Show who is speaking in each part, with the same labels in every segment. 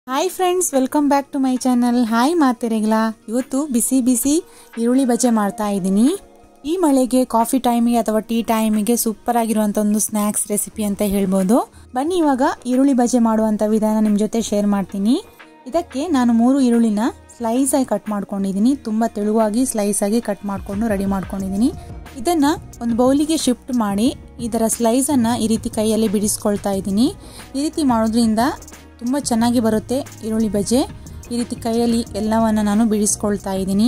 Speaker 1: hi friends welcome back to my channel hi ಮಾತೆರೆಗ್ಲ ಇವತ್ತು ಬಿಸಿ ಬಿಸಿ ಈರುಳ್ಳಿ ಬಜೆ ಮಾಡ್ತಾ ಇದ್ದೀನಿ ಈ ಮಳೆಗೆ ಕಾಫಿ ಟೈಮಿಗೆ ಅಥವಾ ಟೀ ಟೈಮಿಗೆ ಸೂಪರ್ ಆಗಿರುವಂಥ ಒಂದು ಸ್ನ್ಯಾಕ್ಸ್ ರೆಸಿಪಿ ಅಂತ ಹೇಳ್ಬೋದು ಬನ್ನಿ ಇವಾಗ ಈರುಳ್ಳಿ ಬಜೆ ಮಾಡುವಂಥ ವಿಧಾನ ನಿಮ್ಮ ಜೊತೆ ಶೇರ್ ಮಾಡ್ತೀನಿ ಇದಕ್ಕೆ ನಾನು ಮೂರು ಈರುಳ್ಳಿನ ಸ್ಲೈಸ್ ಆಗಿ ಕಟ್ ಮಾಡ್ಕೊಂಡಿದ್ದೀನಿ ತುಂಬ ತೆಳುವಾಗಿ ಸ್ಲೈಸ್ ಆಗಿ ಕಟ್ ಮಾಡಿಕೊಂಡು ರೆಡಿ ಮಾಡ್ಕೊಂಡಿದ್ದೀನಿ ಇದನ್ನ ಒಂದು ಬೌಲಿಗೆ ಶಿಫ್ಟ್ ಮಾಡಿ ಇದರ ಸ್ಲೈಸನ್ನು ಈ ರೀತಿ ಕೈಯಲ್ಲಿ ಬಿಡಿಸ್ಕೊಳ್ತಾ ಇದ್ದೀನಿ ಈ ರೀತಿ ಮಾಡೋದ್ರಿಂದ ತುಂಬ ಚೆನ್ನಾಗಿ ಬರುತ್ತೆ ಈರುಳ್ಳಿ ಬಜೆ ಈ ರೀತಿ ಕೈಯಲ್ಲಿ ಎಲ್ಲವನ್ನು ನಾನು ಬಿಡಿಸ್ಕೊಳ್ತಾ ಇದ್ದೀನಿ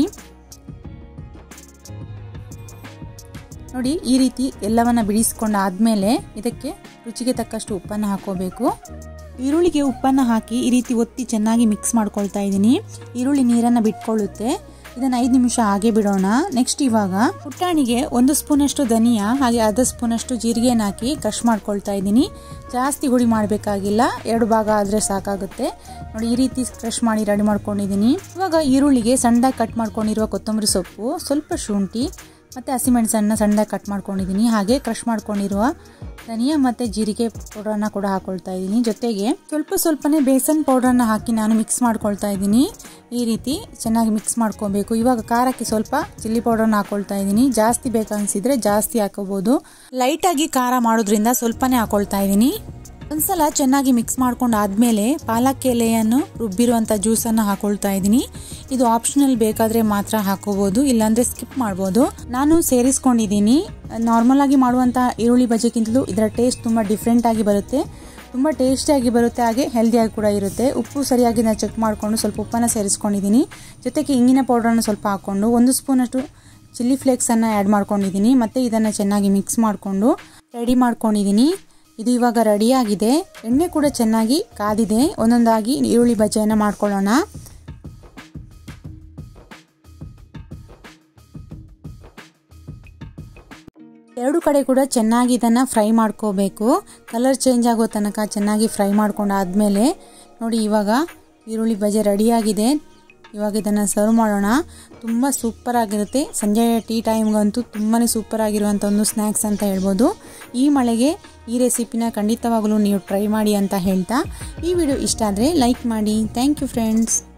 Speaker 1: ನೋಡಿ ಈ ರೀತಿ ಎಲ್ಲವನ್ನ ಬಿಡಿಸ್ಕೊಂಡಾದ್ಮೇಲೆ ಇದಕ್ಕೆ ರುಚಿಗೆ ತಕ್ಕಷ್ಟು ಉಪ್ಪನ್ನು ಹಾಕೋಬೇಕು ಈರುಳ್ಳಿಗೆ ಉಪ್ಪನ್ನು ಹಾಕಿ ಈ ರೀತಿ ಒತ್ತಿ ಚೆನ್ನಾಗಿ ಮಿಕ್ಸ್ ಮಾಡ್ಕೊಳ್ತಾ ಇದ್ದೀನಿ ಈರುಳ್ಳಿ ನೀರನ್ನು ಬಿಟ್ಕೊಳ್ಳುತ್ತೆ ಇದನ್ನು ಐದು ನಿಮಿಷ ಹಾಗೆ ಬಿಡೋಣ ನೆಕ್ಸ್ಟ್ ಇವಾಗ ಪುಟ್ಟಾಣಿಗೆ ಒಂದು ಸ್ಪೂನಷ್ಟು ಧನಿಯಾ ಹಾಗೆ ಅರ್ಧ ಸ್ಪೂನಷ್ಟು ಜೀರಿಗೆನ ಹಾಕಿ ಕ್ರಶ್ ಮಾಡ್ಕೊಳ್ತಾ ಇದ್ದೀನಿ ಜಾಸ್ತಿ ಹುಡಿ ಮಾಡಬೇಕಾಗಿಲ್ಲ ಎರಡು ಭಾಗ ಆದರೆ ಸಾಕಾಗುತ್ತೆ ನೋಡಿ ಈ ರೀತಿ ಕ್ರಶ್ ಮಾಡಿ ರೆಡಿ ಮಾಡ್ಕೊಂಡಿದ್ದೀನಿ ಇವಾಗ ಈರುಳ್ಳಿಗೆ ಸಣ್ಣದಾಗಿ ಕಟ್ ಮಾಡ್ಕೊಂಡಿರುವ ಕೊತ್ತಂಬರಿ ಸೊಪ್ಪು ಸ್ವಲ್ಪ ಶುಂಠಿ ಮತ್ತು ಹಸಿಮೆಣಸನ್ನು ಸಣ್ಣದಾಗಿ ಕಟ್ ಮಾಡ್ಕೊಂಡಿದ್ದೀನಿ ಹಾಗೆ ಕ್ರಶ್ ಮಾಡ್ಕೊಂಡಿರುವ ಧನಿಯಾ ಮತ್ತು ಜೀರಿಗೆ ಪೌಡ್ರನ್ನ ಕೂಡ ಹಾಕೊಳ್ತಾ ಇದ್ದೀನಿ ಜೊತೆಗೆ ಸ್ವಲ್ಪ ಸ್ವಲ್ಪನೇ ಬೇಸನ್ ಪೌಡ್ರನ್ನ ಹಾಕಿ ನಾನು ಮಿಕ್ಸ್ ಮಾಡ್ಕೊಳ್ತಾ ಇದ್ದೀನಿ ಈ ರೀತಿ ಚೆನ್ನಾಗಿ ಮಿಕ್ಸ್ ಮಾಡ್ಕೋಬೇಕು ಇವಾಗ ಖಾರಕ್ಕೆ ಸ್ವಲ್ಪ ಚಿಲ್ಲಿ ಪೌಡರ್ನ ಹಾಕೊಳ್ತಾ ಇದ್ದೀನಿ ಜಾಸ್ತಿ ಬೇಕನ್ಸಿದ್ರೆ ಜಾಸ್ತಿ ಹಾಕೋಬಹುದು ಲೈಟಾಗಿ ಖಾರ ಮಾಡೋದ್ರಿಂದ ಸ್ವಲ್ಪನೇ ಹಾಕೊಳ್ತಾ ಇದ್ದೀನಿ ಒಂದ್ಸಲ ಚೆನ್ನಾಗಿ ಮಿಕ್ಸ್ ಮಾಡ್ಕೊಂಡು ಆದಮೇಲೆ ಪಾಲಕ್ ಎಲೆಯನ್ನು ರುಬ್ಬಿರುವಂಥ ಜ್ಯೂಸನ್ನು ಹಾಕೊಳ್ತಾ ಇದ್ದೀನಿ ಇದು ಆಪ್ಷನಲ್ ಬೇಕಾದರೆ ಮಾತ್ರ ಹಾಕೋಬೋದು ಇಲ್ಲಾಂದರೆ ಸ್ಕಿಪ್ ಮಾಡ್ಬೋದು ನಾನು ಸೇರಿಸ್ಕೊಂಡಿದ್ದೀನಿ ನಾರ್ಮಲ್ ಆಗಿ ಮಾಡುವಂಥ ಈರುಳ್ಳಿ ಬಜೆಗಿಂತಲೂ ಇದರ ಟೇಸ್ಟ್ ತುಂಬ ಡಿಫ್ರೆಂಟ್ ಆಗಿ ಬರುತ್ತೆ ತುಂಬ ಟೇಸ್ಟಿಯಾಗಿ ಬರುತ್ತೆ ಹಾಗೆ ಹೆಲ್ದಿಯಾಗಿ ಕೂಡ ಇರುತ್ತೆ ಉಪ್ಪು ಸರಿಯಾಗಿ ನಾನು ಚೆಕ್ ಮಾಡಿಕೊಂಡು ಸ್ವಲ್ಪ ಉಪ್ಪನ್ನು ಸೇರಿಸ್ಕೊಂಡಿದ್ದೀನಿ ಜೊತೆಗೆ ಇಂಗಿನ ಪೌಡ್ರನ್ನು ಸ್ವಲ್ಪ ಹಾಕ್ಕೊಂಡು ಒಂದು ಸ್ಪೂನಷ್ಟು ಚಿಲ್ಲಿ ಫ್ಲೇಕ್ಸನ್ನು ಆ್ಯಡ್ ಮಾಡ್ಕೊಂಡಿದ್ದೀನಿ ಮತ್ತು ಇದನ್ನು ಚೆನ್ನಾಗಿ ಮಿಕ್ಸ್ ಮಾಡಿಕೊಂಡು ರೆಡಿ ಮಾಡ್ಕೊಂಡಿದ್ದೀನಿ ಇದು ಇವಾಗ ರೆಡಿಯಾಗಿದೆ ಎಣ್ಣೆ ಕೂಡ ಚೆನ್ನಾಗಿ ಕಾದಿದೆ ಒಂದೊಂದಾಗಿ ಈರುಳ್ಳಿ ಬಜ್ಜಿಯನ್ನು ಮಾಡ್ಕೊಳ್ಳೋಣ ಎರಡು ಕಡೆ ಕೂಡ ಚೆನ್ನಾಗಿ ಇದನ್ನು ಫ್ರೈ ಮಾಡ್ಕೋಬೇಕು ಕಲರ್ ಚೇಂಜ್ ಆಗೋ ತನಕ ಚೆನ್ನಾಗಿ ಫ್ರೈ ಮಾಡ್ಕೊಂಡಾದ್ಮೇಲೆ ನೋಡಿ ಇವಾಗ ಈರುಳ್ಳಿ ಬಜೆ ರೆಡಿಯಾಗಿದೆ ಇವಾಗ ಇದನ್ನು ಸರ್ವ್ ಮಾಡೋಣ ತುಂಬ ಸೂಪರ್ ಆಗಿರುತ್ತೆ ಸಂಜೆ ಟೀ ಟೈಮ್ಗಂತೂ ತುಂಬಾ ಸೂಪರ್ ಆಗಿರುವಂಥ ಒಂದು ಸ್ನ್ಯಾಕ್ಸ್ ಅಂತ ಹೇಳ್ಬೋದು ಈ ಮಳೆಗೆ ಈ ರೆಸಿಪಿನ ಖಂಡಿತವಾಗಲೂ ನೀವು ಟ್ರೈ ಮಾಡಿ ಅಂತ ಹೇಳ್ತಾ ಈ ವಿಡಿಯೋ ಇಷ್ಟ ಆದರೆ ಲೈಕ್ ಮಾಡಿ ಥ್ಯಾಂಕ್ ಯು ಫ್ರೆಂಡ್ಸ್